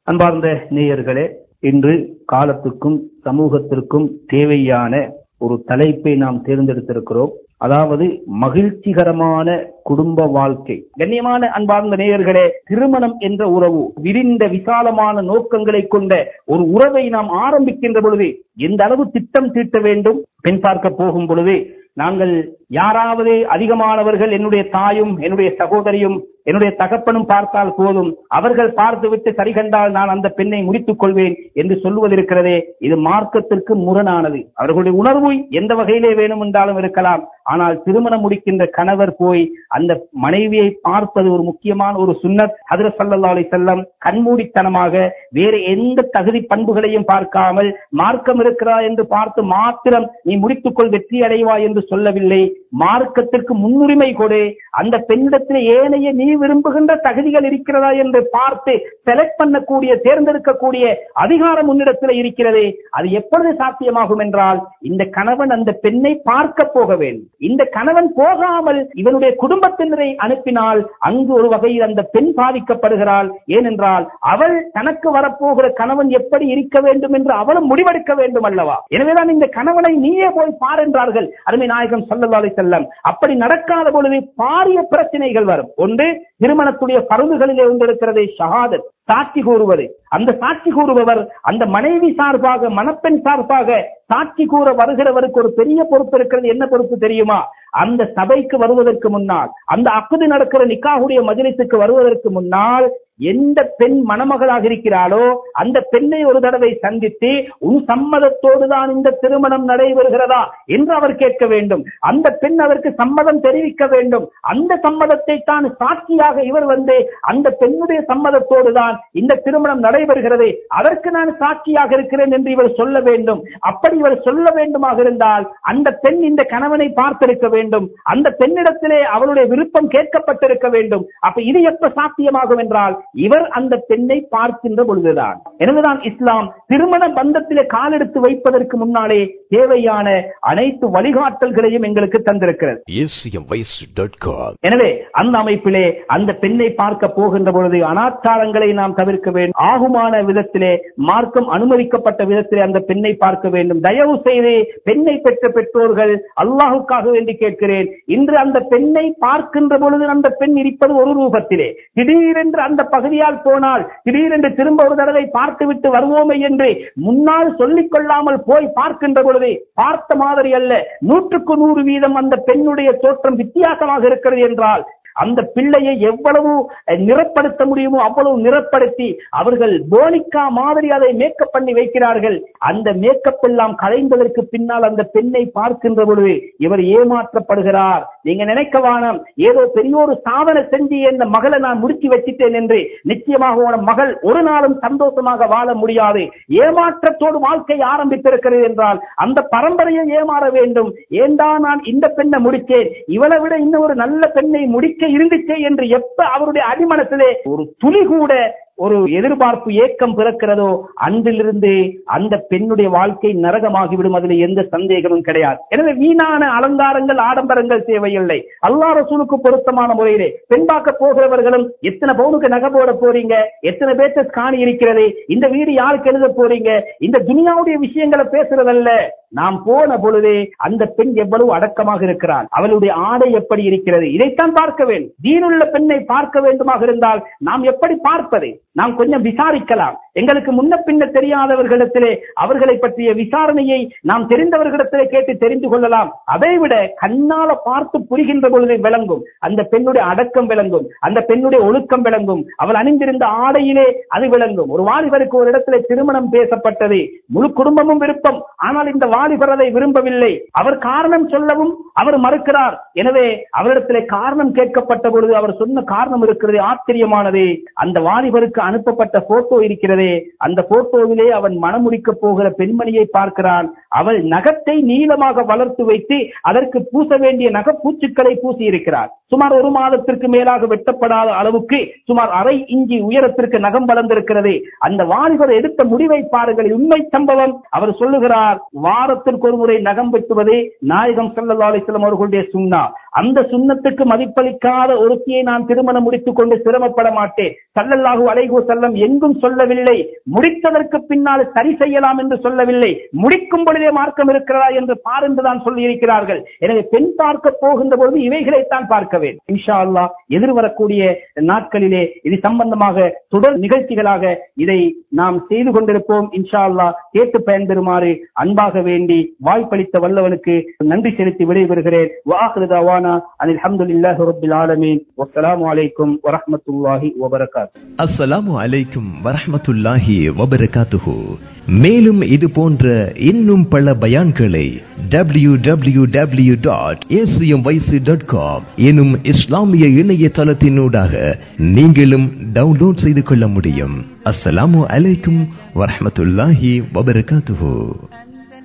அன்பார்ந்த நேயர்களே இன்று காலத்துக்கும் சமூகத்திற்கும் தேவையான ஒரு தலைப்பை நாம் தேர்ந்தெடுத்திருக்கிறோம் அதாவது மகிழ்ச்சிகரமான குடும்ப வாழ்க்கை கண்ணியமான அன்பார்ந்த நேயர்களே திருமணம் என்ற உறவு விரிந்த விசாலமான நோக்கங்களை கொண்ட ஒரு உறவை நாம் ஆரம்பிக்கின்ற பொழுது எந்த அளவு திட்டம் தீட்ட வேண்டும் பெண் பார்க்க போகும் பொழுது நாங்கள் யாராவது அதிகமானவர்கள் என்னுடைய தாயும் என்னுடைய சகோதரியும் என்னுடைய தகப்பனும் பார்த்தால் போதும் அவர்கள் பார்த்துவிட்டு சரி கண்டால் நான் அந்த பெண்ணை முடித்துக் கொள்வேன் என்று சொல்லுவதிருக்கிறதே இது மார்க்கத்திற்கு முரணானது அவர்களுடைய உணர்வு எந்த வகையிலே வேணும் என்றாலும் இருக்கலாம் ஆனால் திருமணம் முடிக்கின்ற கணவர் போய் அந்த மனைவியை பார்ப்பது ஒரு முக்கியமான ஒரு சுன்னத் ஹதரத் ஸல்லல்லாஹு அலைஹி வஸல்லம் கண்மூடித்தனமாக வேறு எந்த தகுதி பண்புகளையும் பார்க்காமல் மார்க்கம் இருக்கிறா என்று பார்த்து மாத்திரம் நீ முடித்துக்கொள் வெற்றி அடைவாய் என்று சொல்லவில்லை மார்க்கத்திற்கு முன்னுரிமை கொடு அந்த பெண்ணிடத்தில் ஏனைய நீ விரும்புகின்ற தகுதிகள் இருக்கிறதா என்று பார்த்து செலக்ட் பண்ணக்கூடிய தேர்ந்தெடுக்கக்கூடிய அதிகாரம் உன்னிடத்தில் இருக்கிறதே அது எப்பொழுது சாத்தியமாகும் என்றால் இந்த கணவன் அந்த பெண்ணை பார்க்க போக வேண்டும் இந்த கணவன் போகாமல் இவனுடைய குடும்பத்தினரை அனுப்பினால் அங்கு ஒரு வகையில் அந்த பெண் பாதிக்கப்படுகிறாள் ஏனென்றால் அவள் தனக்கு வரப்போகிற கணவன் எப்படி இருக்க வேண்டும் என்று அவளும் முடிவெடுக்க வேண்டும் அல்லவா எனவேதான் இந்த கணவனை நீயே போய் பார் என்றார்கள் அருமை நாயகம் ஸல்லல்லாஹு அலைஹி வஸல்லம் அப்படி நடக்காத பொழுது பாரிய பிரச்சனைகள் வரும் ஒன்று திருமணத்துடைய பருந்துகளிலே ஒன்று இருக்கிறது ஷஹாதத் சாட்சி கூறுவது அந்த சாட்சி கூறுபவர் அந்த மனைவி சார்பாக மணப்பெண் சார்பாக சாட்சி கூற வருகிறவருக்கு ஒரு பெரிய பொறுப்பு இருக்கிறது என்ன பொறுப்பு தெரியுமா அந்த சபைக்கு வருவதற்கு முன்னால் அந்த அக்குது நடக்கிற நிக்காவுடைய மஜிலிசுக்கு வருவதற்கு முன்னால் எந்த பெண் மணமகளாக இருக்கிறாளோ அந்த பெண்ணை ஒரு தடவை சந்தித்து உன் சம்மதத்தோடு தான் இந்த திருமணம் நடைபெறுகிறதா என்று அவர் கேட்க வேண்டும் அந்த பெண் அதற்கு சம்மதம் தெரிவிக்க வேண்டும் அந்த சம்மதத்தை தான் சாட்சியாக இவர் வந்து அந்த பெண்ணுடைய சம்மதத்தோடு தான் இந்த திருமணம் நடைபெறுகிறது அதற்கு நான் சாட்சியாக இருக்கிறேன் என்று இவர் சொல்ல வேண்டும் அப்படி இவர் சொல்ல வேண்டுமாக இருந்தால் அந்த பெண் இந்த கணவனை பார்த்திருக்க வேண்டும் அந்த பெண்ணிடத்திலே அவளுடைய விருப்பம் கேட்கப்பட்டிருக்க வேண்டும் அப்ப இது எப்ப சாத்தியமாகும் என்றால் இவர் அந்த பெண்ணை பார்க்கின்ற பொழுதுதான் எனவேதான் இஸ்லாம் திருமண பந்தத்திலே காலெடுத்து வைப்பதற்கு முன்னாலே தேவையான அனைத்து வழிகாட்டல்களையும் எங்களுக்கு தந்திருக்கிறது acmvoice.com எனவே அந்த அமைப்பிலே அந்த பெண்ணை பார்க்க போகின்ற பொழுது அனாச்சாரங்களை நாம் தவிர்க்க வேண்டும் ஆகுமான விதத்திலே மார்க்கம் அனுமதிக்கப்பட்ட விதத்திலே அந்த பெண்ணை பார்க்க வேண்டும் தயவு செய்து பெண்ணை பெற்ற பெற்றோர்கள் அல்லாஹுக்காக வேண்டி கேட்கிறேன் இன்று அந்த பெண்ணை பார்க்கின்ற பொழுது அந்த பெண் இருப்பது ஒரு ரூபத்திலே திடீரென்று அந்த பகுதியால் போனால் திடீரென்று திரும்ப ஒரு தடவை பார்த்துவிட்டு வருவோமே என்று முன்னால் சொல்லிக் கொள்ளாமல் போய் பார்க்கின்ற பொழுது பார்த்த மாதிரி அல்ல நூற்றுக்கு நூறு வீதம் அந்த பெண்ணுடைய தோற்றம் வித்தியாசமாக இருக்கிறது என்றால் அந்த பிள்ளையை எவ்வளவு அஹ், நிறப்படுத்த முடியுமோ அவ்வளவு நிறப்படுத்தி அவர்கள் போனிக்கா மாதிரி அதை மேக்கப் பண்ணி வைக்கிறார்கள் அந்த மேக்கப் எல்லாம் கலைந்ததற்கு பின்னால் அந்த பெண்ணை பார்க்கின்ற பொழுது இவர் ஏமாற்றப்படுகிறார் நீங்க நினைக்க வேணாம் ஏதோ பெரிய ஒரு சாதனை செஞ்சு இந்த மகளை நான் முடிச்சு வச்சிட்டேன் என்று நிச்சயமாக உன மகள் ஒரு நாளும் சந்தோஷமாக வாழ முடியாது ஏமாற்றத்தோடு வாழ்க்கை ஆரம்பித்திருக்கிறது என்றால் அந்த பரம்பரையை ஏமாற வேண்டும் ஏண்டா நான் இந்த பெண்ணை முடித்தேன் இவளை விட இன்னும் ஒரு நல்ல பெண்ணை முடிக்க இருந்துச்சே என்று எப்ப அவருடைய அடிமனத்திலே ஒரு துளி கூட ஒரு எதிர்பார்ப்பு ஏக்கம் பிறக்கிறதோ அன்றிலிருந்து அந்த பெண்ணுடைய வாழ்க்கை நரகமாகிவிடும் அதில் எந்த சந்தேகமும் கிடையாது எனவே வீணான அலங்காரங்கள் ஆடம்பரங்கள் தேவையில்லை அல்லா ரசூலுக்கு பொருத்தமான முறையிலே பெண் பார்க்க போகிறவர்களும் எத்தனை பவுனுக்கு நகை போட போறீங்க எத்தனை பேர்த்த காணி இருக்கிறது இந்த வீடு யாருக்கு எழுத போறீங்க இந்த துனியாவுடைய விஷயங்களை பேசுறதல்ல நாம் போன பொழுதே அந்த பெண் எவ்வளவு அடக்கமாக இருக்கிறாள் அவளுடைய ஆடை எப்படி இருக்கிறது இதைத்தான் பார்க்க வேண்டும் தீனுள்ள பெண்ணை பார்க்க வேண்டுமாக இருந்தால் நாம் எப்படி பார்ப்பது நாம் கொஞ்சம் விசாரிக்கலாம் எங்களுக்கு முன்ன பின்ன தெரியாதவர்களிடத்திலே அவர்களை பற்றிய விசாரணையை நாம் தெரிந்தவர்களிடத்திலே கேட்டு தெரிந்து கொள்ளலாம் அதை விட கண்ணால பார்த்து புரிகின்ற பொழுது விளங்கும் அந்த பெண்ணுடைய அடக்கம் விளங்கும் அந்த பெண்ணுடைய ஒழுக்கம் விளங்கும் அவள் அணிந்திருந்த ஆடையிலே அது விளங்கும் ஒரு வாலிபருக்கு ஒரு இடத்துல திருமணம் பேசப்பட்டது முழு குடும்பமும் விருப்பம் ஆனால் இந்த வாலிபர் அதை விரும்பவில்லை அவர் காரணம் சொல்லவும் அவர் மறுக்கிறார் எனவே அவரிடத்திலே காரணம் கேட்கப்பட்ட பொழுது அவர் சொன்ன காரணம் இருக்கிறது ஆச்சரியமானது அந்த வாலிபருக்கு அனுப்பப்பட்ட போட்டோ இருக்கிறதே அந்த போட்டோவிலே அவன் மணமுடிக்க போகிற பெண்மணியை பார்க்கிறான் அவள் நகத்தை நீளமாக வளர்த்து வைத்து அதற்கு பூச வேண்டிய நகப்பூச்சுக்களை பூசி இருக்கிறார் சுமார் ஒரு மாதத்திற்கு மேலாக வெட்டப்படாத அளவுக்கு சுமார் அரை இஞ்சி உயரத்திற்கு நகம் வளர்ந்திருக்கிறது அந்த வாலிபர் எடுத்த முடிவை பாருங்கள் இது உண்மை சம்பவம் அவர் சொல்லுகிறார் வாரத்திற்கு ஒரு முறை நகம் வெட்டுவதே நாயகம் ஸல்லல்லாஹு அலைஹி வஸல்லம் அவர்களுடைய சுன்னா அந்த சுண்ணத்துக்கு மதிப்பளிக்காத ஒருத்தியை நான் திருமணம் முடித்துக் கொண்டு சிரமப்பட மாட்டேன் ஸல்லல்லாஹு அலைஹி வஸல்லம் எங்கும் சொல்லவில்லை முடித்ததற்கு பின்னால் சரி செய்யலாம் என்று சொல்லவில்லை முடிக்கும் பொழுதே மார்க்கம் இருக்கிறதா என்று பார் என்று தான் சொல்லி இருக்கிறார்கள் எனவே பெண் பார்க்க போகின்ற பொழுது இவைகளைத்தான் பார்க்க வேண்டும் இன்ஷா அல்லாஹ் எதிர்வரக்கூடிய நாட்களிலே இது சம்பந்தமாக தொடர் நிகழ்ச்சிகளாக இதை நாம் செய்து கொண்டிருப்போம் இன்ஷா அல்லாஹ் கேட்டு பயன்பெறுமாறு அன்பாக வேண்டி வாய்ப்பளித்த வல்லவனுக்கு நன்றி செலுத்தி விடைபெறுகிறேன் வாஹிரு தவானா அனில் அல்ஹம்துலில்லாஹி ரப்பில் ஆலமீன் வஸ்ஸலாமு அலைக்கும் வரஹ்மத்துல்லாஹி வபரகாத்துஹு அஸ்ஸலாமு அலைக்கும் வரஹ்மத்துல்லாஹி வபரகாத்துஹு மேலும் இது போன்ற இன்னும் பல பயான்களை W W W dot dot com எனும் இஸ்லாமிய இணையதளத்தினூடாக நீங்களும் டவுன்லோட் செய்து கொள்ள முடியும் அஸ்ஸலாமு அலைக்கும் வரஹ்மத்துல்லாஹி வபரகாத்துஹு